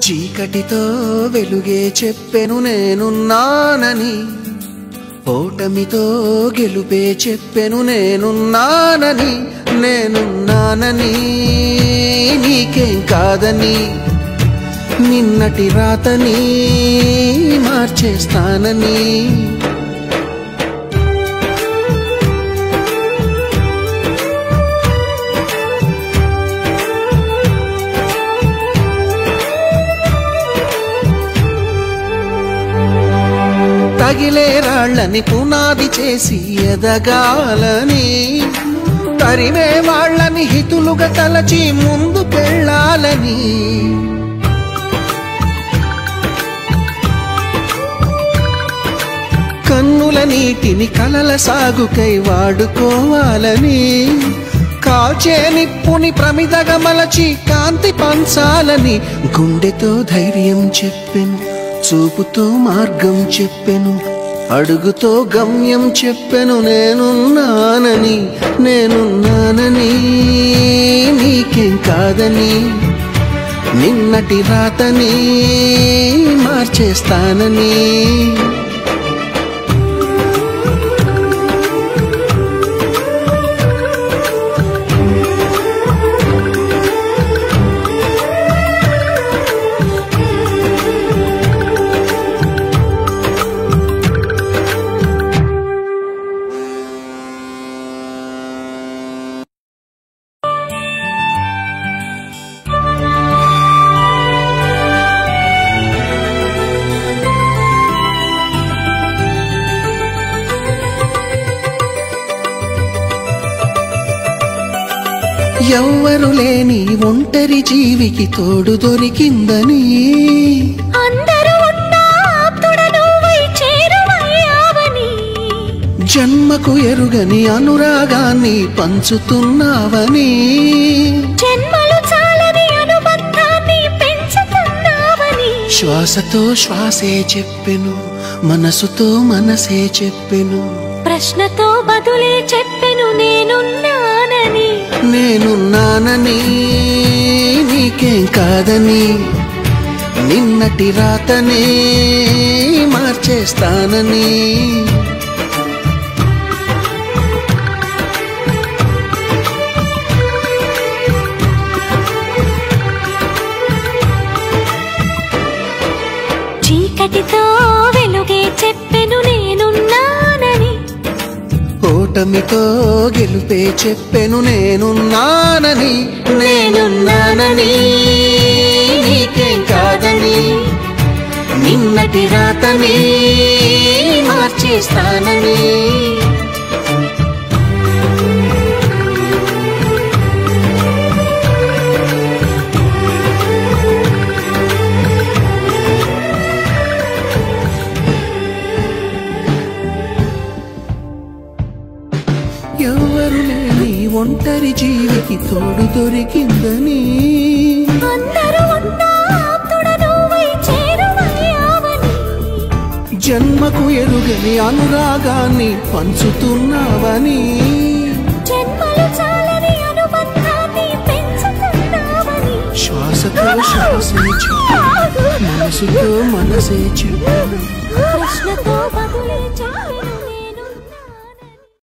చీకటితో వెలుగే చెప్పెను నేనున్నానని ఓటమితో గెలుపే చెప్పెను నేనున్నానని నేనున్నానని నీకేం కాదని నిన్నటి రాతని మార్చేస్తానని తగిలే రాళ్ళని పునాది చేసి ఎదగాలని తరిమే వాళ్ళని హితులుగా తలచి ముందుకెళ్ళాలని కన్నుల నీటిని కలల సాగుకై వాడుకోవాలని కాచే నిప్పుని ప్రమిదగా మలచి కాంతి పంచాలని గుండెతో ధైర్యం చెప్పెను చూపుతో మార్గం చెప్పెను అడుగుతో గమ్యం చెప్పెను నేనున్నానని నేనున్నానని నీకేం కాదని నిన్నటి రాతని మార్చేస్తానని ఎవ్వరు లేని ఒంటరి జీవికి తోడు దొరికిందని అందరూ ఉన్నా ఆప్తుడను వై చేరువయ్యావని జన్మకు ఎరుగని అనురాగాన్ని పంచుతున్నావని జన్మలు చాలని అనుబంధాన్ని పెంచుతున్నావని శ్వాసతో శ్వాసే చెప్పెను మనసుతో మనసే చెప్పెను ప్రశ్నతో బదులే చెప్పెను నేనున్నానని నేనున్నానని నీకేం కాదని నిన్నటి రాతనే మార్చేస్తానని చీకటితో వెలుగే చెప్పెను నేనున్నానని ఓటమితో గెలుపే చెప్పెను నేనున్నానని నేనున్నానని నీకేం కాదని నిన్నటి రాతని మార్చేస్తానని ఎవరు లేని ఒంటరి జీవికి తోడు దొరికిందని అందరూ ఉన్నా ఆప్తుడను వై చేరువయ్యావని జన్మకు ఎరుగని అనురాగాన్ని పంచుతున్నావని జన్మలు చాలని అనుబంధాన్ని పెంచుతున్నావని శ్వాసతో శ్వాసే చెప్పు మనసుతో మనసే చెప్పు ప్రశ్నతో బదులే చెప్పెను